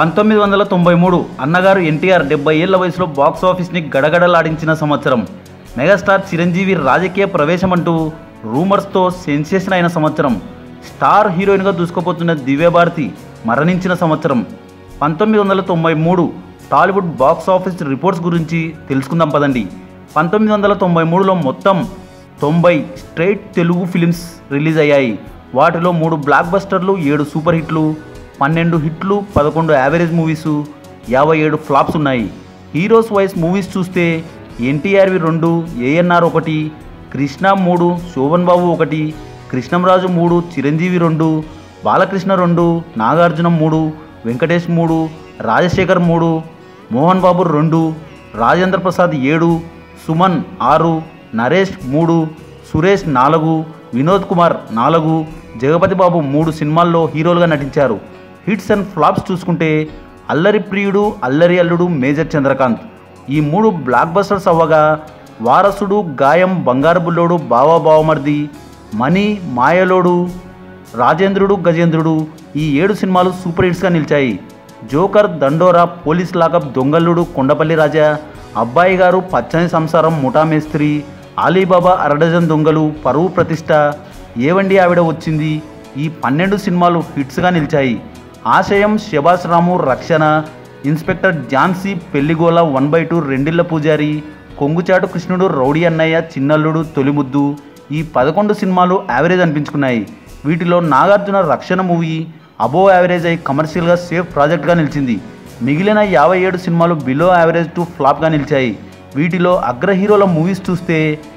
పంతొమ్మిది వందల తొంభై మూడు అన్నగారు ఎన్టీఆర్ డెబ్బై ఏళ్ల వయసులో బాక్స్ ఆఫీస్ని గడగడలాడించిన సంవత్సరం మెగాస్టార్ చిరంజీవి రాజకీయ ప్రవేశం అంటూ రూమర్స్తో సెన్సేషన్ అయిన సంవత్సరం స్టార్ హీరోయిన్గా దూసుకుపోతున్న దివ్యభారతి మరణించిన సంవత్సరం పంతొమ్మిది వందల తొంభై మూడు టాలీవుడ్ బాక్స్ ఆఫీస్ రిపోర్ట్స్ గురించి తెలుసుకుందాం పదండి పంతొమ్మిది వందల తొంభై మూడులో మొత్తం తొంభై స్ట్రైట్ తెలుగు ఫిలిమ్స్ రిలీజ్ అయ్యాయి వాటిలో మూడు బ్లాక్ బస్టర్లు ఏడు సూపర్ హిట్లు పన్నెండు హిట్లు పదకొండు యావరేజ్ మూవీసు యాభై ఏడు ఫ్లాప్స్ ఉన్నాయి హీరోస్ వైస్ మూవీస్ చూస్తే ఎన్టీఆర్వి రెండు ఏఎన్ఆర్ ఒకటి కృష్ణ మూడు శోభన్ బాబు ఒకటి కృష్ణంరాజు మూడు చిరంజీవి రెండు బాలకృష్ణ రెండు నాగార్జున మూడు వెంకటేష్ మూడు రాజశేఖర్ మూడు మోహన్ బాబు రెండు రాజేంద్ర ప్రసాద్ ఏడు సుమన్ ఆరు నరేష్ మూడు సురేష్ నాలుగు వినోద్ కుమార్ నాలుగు జగపతి బాబు మూడు సినిమాల్లో హీరోలుగా నటించారు హిట్స్ అండ్ ఫ్లాప్స్ చూసుకుంటే అల్లరి ప్రియుడు అల్లరి అల్లుడు మేజర్ చంద్రకాంత్ ఈ మూడు బ్లాక్ బస్టర్స్ అవ్వగా వారసుడు గాయం బంగారు బుల్లోడు బావా బావమర్ది మణి మాయలోడు రాజేంద్రుడు గజేంద్రుడు ఈ ఏడు సినిమాలు సూపర్ హిట్స్గా నిలిచాయి Joker Dandora police lockup Dongalludu Kondapalli Raja Abbayi Garu పచ్చని సంసారం ముఠా మేస్త్రి అలీబాబా అరడజన్ దొంగలు పరువు ప్రతిష్ట ఏవండి ఆవిడ వచ్చింది ఈ పన్నెండు సినిమాలు హిట్స్గా నిలిచాయి ఆశయం Shabash Ramu Rakshana inspector Jhansi Pelligola one by two Rendilla Pujari Konguchatu కృష్ణుడు రౌడీ అన్నయ్య చిన్నల్లుడు తొలిముద్దు ఈ పదకొండు సినిమాలు యావరేజ్ అనిపించుకున్నాయి వీటిలో నాగార్జున రక్షణ మూవీ అబో యావరేజ్ అయి కమర్షియల్గా సేఫ్ ప్రాజెక్ట్గా నిలిచింది మిగిలిన యాభై ఏడు సినిమాలు బిలో యావరేజ్ టు ఫ్లాప్గా నిలిచాయి వీటిలో అగ్ర హీరోల మూవీస్ చూస్తే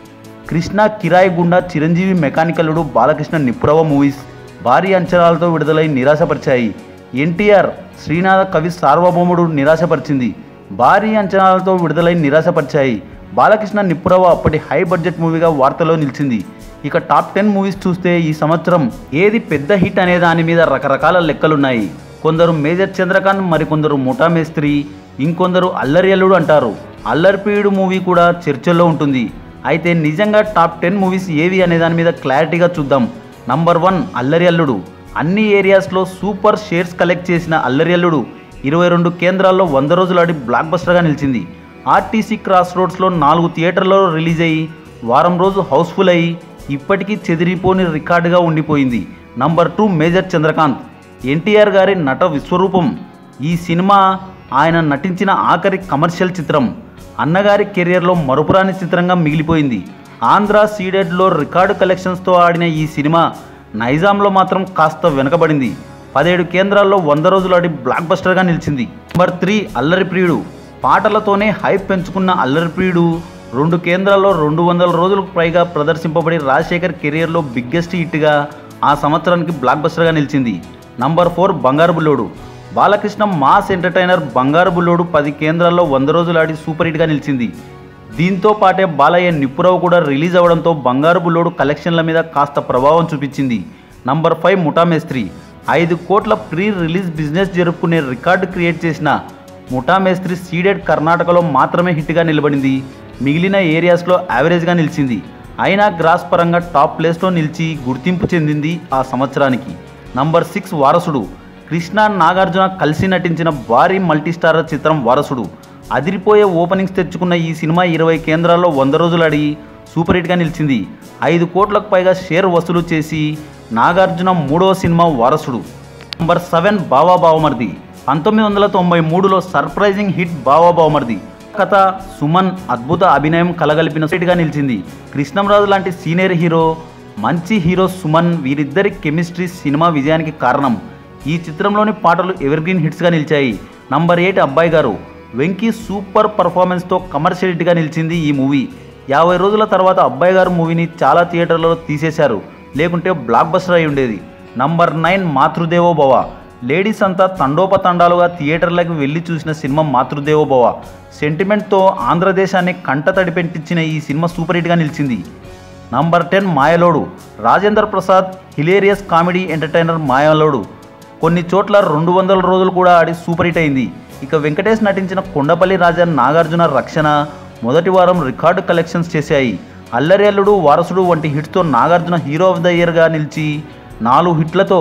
కృష్ణ కిరాయి గుండా చిరంజీవి మెకానికలుడు బాలకృష్ణ నిప్పురవ మూవీస్ భారీ అంచనాలతో విడుదలై నిరాశపరిచాయి ఎన్టీఆర్ శ్రీనాథ కవి సార్వభౌముడు నిరాశపరిచింది భారీ అంచనాలతో విడుదలై నిరాశపరిచాయి బాలకృష్ణ నిప్పురవ అప్పటి హై బడ్జెట్ మూవీగా వార్తలో నిలిచింది ఇక టాప్ టెన్ మూవీస్ చూస్తే ఈ సంవత్సరం ఏది పెద్ద హిట్ అనే దాని మీద రకరకాల లెక్కలున్నాయి కొందరు మేజర్ చంద్రకాంత్ మరికొందరు ముఠా మేస్త్రి ఇంకొందరు అల్లరి అల్లుడు అంటారు అల్లరిపీయుడు మూవీ కూడా చర్చల్లో ఉంటుంది అయితే నిజంగా టాప్ టెన్ మూవీస్ ఏవి అనే దాని మీద క్లారిటీగా చూద్దాం నంబర్ వన్ అల్లరి అల్లుడు అన్ని ఏరియాస్లో సూపర్ షేర్స్ కలెక్ట్ చేసిన అల్లరి అల్లుడు ఇరవై రెండు కేంద్రాల్లో వంద రోజులు ఆడి బ్లాక్ బస్టర్గా నిలిచింది ఆర్టీసీ క్రాస్ రోడ్స్లో నాలుగు థియేటర్లలో రిలీజ్ అయ్యి వారం రోజు హౌస్ఫుల్ అయ్యి ఇప్పటికీ చెదిరిపోని రికార్డుగా ఉండిపోయింది number two major Chandrakanth NTR గారి నట విశ్వరూపం ఈ సినిమా ఆయన నటించిన ఆఖరి కమర్షియల్ చిత్రం అన్నగారి కెరియర్లో మరుపురాని చిత్రంగా మిగిలిపోయింది ఆంధ్ర సీడెడ్లో రికార్డు కలెక్షన్స్తో ఆడిన ఈ సినిమా నైజాంలో మాత్రం కాస్త వెనకబడింది పదిహేడు కేంద్రాల్లో వంద రోజులు ఆడి బ్లాక్ బస్టర్గా నిలిచింది నెంబర్ త్రీ అల్లరి ప్రియుడు పాటలతోనే హైప్ పెంచుకున్న అల్లరి ప్రియుడు రెండు కేంద్రాల్లో రెండు వందల రోజులకు పైగా ప్రదర్శింపబడి రాజశేఖర్ కెరియర్లో బిగ్గెస్ట్ హిట్గా ఆ సంవత్సరానికి బ్లాక్ బస్టర్గా నిలిచింది నంబర్ ఫోర్ బంగారు బుల్లోడు బాలకృష్ణ మాస్ ఎంటర్టైనర్ బంగారు బుల్లోడు పది కేంద్రాల్లో వంద రోజులు ఆడి సూపర్ హిట్గా నిలిచింది దీంతో పాటే బాలయ్య నిప్పురావు కూడా రిలీజ్ అవ్వడంతో బంగారు బుల్లోడు కలెక్షన్ల మీద కాస్త ప్రభావం చూపించింది నంబర్ ఫైవ్ ముఠా మేస్త్రి ఐదు కోట్ల ప్రీ రిలీజ్ బిజినెస్ జరుపుకునే రికార్డు క్రియేట్ చేసిన ముఠా మేస్త్రి సీడెడ్ కర్ణాటకలో మాత్రమే హిట్గా నిలబడింది మిగిలిన ఏరియాస్లో యావరేజ్గా నిలిచింది అయినా గ్రాస్ పరంగా టాప్ ప్లేస్లో నిలిచి గుర్తింపు చెందింది ఆ సంవత్సరానికి నంబర్ సిక్స్ వారసుడు కృష్ణ నాగార్జున కలిసి నటించిన భారీ మల్టీస్టారర్ చిత్రం వారసుడు అదిరిపోయే ఓపెనింగ్స్ తెచ్చుకున్న ఈ సినిమా ఇరవై కేంద్రాల్లో వంద రోజులు ఆడి సూపర్ హిట్గా నిలిచింది ఐదు కోట్లకు పైగా షేర్ వసూలు చేసి నాగార్జున మూడవ సినిమా వారసుడు నంబర్ సెవెన్ బావా బావమర్ది పంతొమ్మిది వందల తొంభై మూడులో సర్ప్రైజింగ్ హిట్ బావా బావమర్ది కథ సుమన్ అద్భుత అభినయం కలగలిపిన గా నిలిచింది కృష్ణంరాజు లాంటి సీనియర్ హీరో మంచి హీరో సుమన్ వీరిద్దరి కెమిస్ట్రీ సినిమా విజయానికి కారణం ఈ చిత్రంలోని పాటలు ఎవర్గ్రీన్ హిట్స్గా నిలిచాయి number eight Abbai Garu Venky super పర్ఫార్మెన్స్తో కమర్షియల్ హిట్గా నిలిచింది ఈ మూవీ యాభై రోజుల తర్వాత అబ్బాయి గారు మూవీని చాలా థియేటర్లలో తీసేశారు లేకుంటే బ్లాక్ బస్టర్ అయి ఉండేది నంబర్ నైన్ మాతృదేవో భవ లేడీస్ అంతా తండోపతండాలుగా థియేటర్లకు వెళ్ళి చూసిన సినిమా మాతృదేవో భవ సెంటిమెంట్తో ఆంధ్రదేశాన్ని కంట తడిపెట్టించిన ఈ సినిమా సూపర్ హిట్గా నిలిచింది number ten Mayalodu Rajendra Prasad hilarious comedy entertainer Mayalodu కొన్ని చోట్ల రెండు వందల రోజులు కూడా ఆడి సూపర్ హిట్ అయింది ఇక వెంకటేష్ నటించిన కొండపల్లి రాజా నాగార్జున రక్షణ మొదటి వారం రికార్డు కలెక్షన్స్ చేశాయి అల్లరి అల్లుడు వారసుడు వంటి హిట్స్తో నాగార్జున హీరో ఆఫ్ ద ఇయర్గా నిలిచి నాలుగు హిట్లతో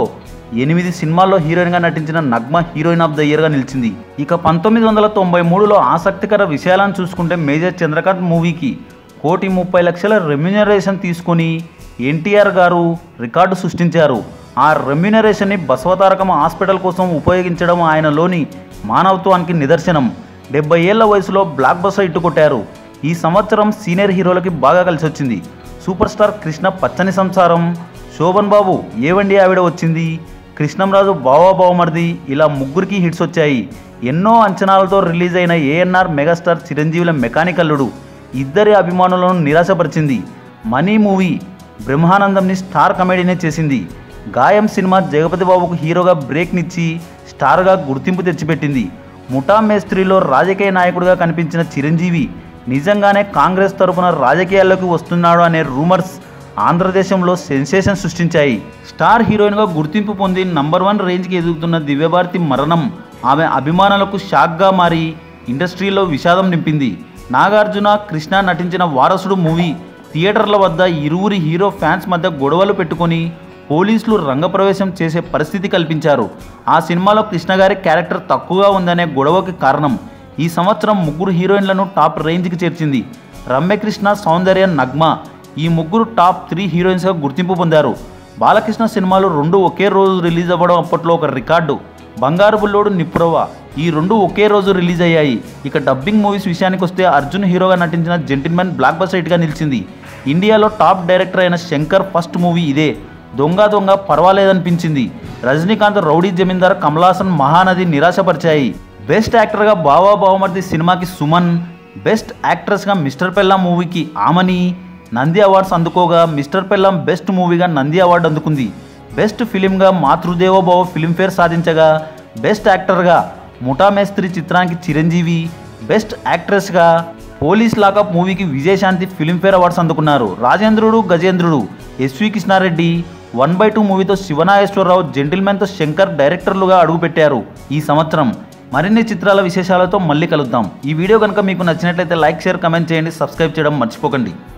ఎనిమిది సినిమాల్లో హీరోయిన్గా నటించిన నగ్మ హీరోయిన్ ఆఫ్ ద ఇయర్గా నిలిచింది ఇక పంతొమ్మిది వందల తొంభై మూడులో ఆసక్తికర విషయాలను చూసుకుంటే మేజర్ చంద్రకాంత్ మూవీకి కోటి ముప్పై లక్షల రెమ్యునరేషన్ తీసుకొని ఎన్టీఆర్ గారు రికార్డు సృష్టించారు ఆ రెమ్యునరేషన్ని బసవతారకం హాస్పిటల్ కోసం ఉపయోగించడం ఆయనలోని మానవత్వానికి నిదర్శనం డెబ్బై ఏళ్ల వయసులో బ్లాక్ బస్టర్ ఇట్టుకొట్టారు ఈ సంవత్సరం సీనియర్ హీరోలకి బాగా కలిసి వచ్చింది సూపర్ స్టార్ కృష్ణ పచ్చని సంసారం శోభన్ బాబు ఏవండి ఆవిడ వచ్చింది కృష్ణంరాజు బావా బావమర్ది ఇలా ముగ్గురికి హిట్స్ వచ్చాయి ఎన్నో అంచనాలతో రిలీజ్ అయిన ఏఎన్ఆర్ మెగాస్టార్ చిరంజీవుల మెకానికల్లుడు ఇద్దరి అభిమానులను నిరాశపరిచింది మనీ మూవీ బ్రహ్మానందంని స్టార్ కమెడీనే చేసింది గాయం సినిమా జగపతి బాబుకు హీరోగా బ్రేక్నిచ్చి స్టార్గా గుర్తింపు తెచ్చిపెట్టింది ముఠా మేస్త్రిలో రాజకీయ నాయకుడిగా కనిపించిన చిరంజీవి నిజంగానే కాంగ్రెస్ తరపున రాజకీయాల్లోకి వస్తున్నాడు అనే రూమర్స్ ఆంధ్రదేశంలో సెన్సేషన్ సృష్టించాయి స్టార్ హీరోయిన్గా గుర్తింపు పొంది నంబర్ వన్ రేంజ్కి ఎదుగుతున్న దివ్యభారతి మరణం ఆమె అభిమానులకు షాక్గా మారి ఇండస్ట్రీలో విషాదం నింపింది నాగార్జున కృష్ణ నటించిన వారసుడు మూవీ థియేటర్ల వద్ద ఇరువురి హీరో ఫ్యాన్స్ మధ్య గొడవలు పెట్టుకొని పోలీసులు రంగప్రవేశం చేసే పరిస్థితి కల్పించారు ఆ సినిమాలో కృష్ణ గారి క్యారెక్టర్ తక్కువగా ఉందనే గొడవకి కారణం ఈ సంవత్సరం ముగ్గురు హీరోయిన్లను టాప్ రేంజ్కి చేర్చింది రమ్యకృష్ణ సౌందర్య నగ్మ ఈ ముగ్గురు టాప్ త్రీ హీరోయిన్స్గా గుర్తింపు పొందారు బాలకృష్ణ సినిమాలు రెండు ఒకే రోజు రిలీజ్ అవ్వడం అప్పట్లో ఒక రికార్డు బంగారు బుల్లోడు నిప్పురవ ఈ రెండు ఒకే రోజు రిలీజ్ అయ్యాయి ఇక డబ్బింగ్ మూవీస్ విషయానికి వస్తే అర్జున్ హీరోగా నటించిన జెంటిల్మెన్ బ్లాక్ బస్టర్ హిట్గా నిలిచింది ఇండియాలో టాప్ డైరెక్టర్ అయిన శంకర్ ఫస్ట్ మూవీ ఇదే దొంగ దొంగ పర్వాలేదనిపించింది రజనీకాంత్ రౌడీ జమీందార్ కమలాసన్ మహానది నిరాశపరిచాయి బెస్ట్ యాక్టర్గా బావా బావమర్ది సినిమాకి సుమన్ బెస్ట్ యాక్ట్రెస్గా మిస్టర్ పెల్లా మూవీకి ఆమని నంది అవార్డ్స్ అందుకోగా మిస్టర్ పెల్లం బెస్ట్ మూవీగా నంది అవార్డు అందుకుంది బెస్ట్ ఫిలింగా మాతృదేవోభవ ఫిలింఫేర్ సాధించగా బెస్ట్ యాక్టర్గా ముఠా మేస్త్రి చిత్రానికి చిరంజీవి బెస్ట్ యాక్ట్రెస్గా పోలీస్ లాకప్ మూవీకి విజయశాంతి ఫిలింఫేర్ అవార్డ్స్ అందుకున్నారు Rajendrudu Gajendrudu SV Krishnareddy one by two మూవీతో శివనాగేశ్వరరావు జెంటిల్మెన్తో శంకర్ డైరెక్టర్లుగా అడుగుపెట్టారు ఈ సంవత్సరం మరిన్ని చిత్రాల విశేషాలతో మళ్ళీ కలుద్దాం ఈ వీడియో కనుక మీకు నచ్చినట్లయితే లైక్ షేర్ కమెంట్ చేయండి సబ్స్క్రైబ్ చేయడం మర్చిపోకండి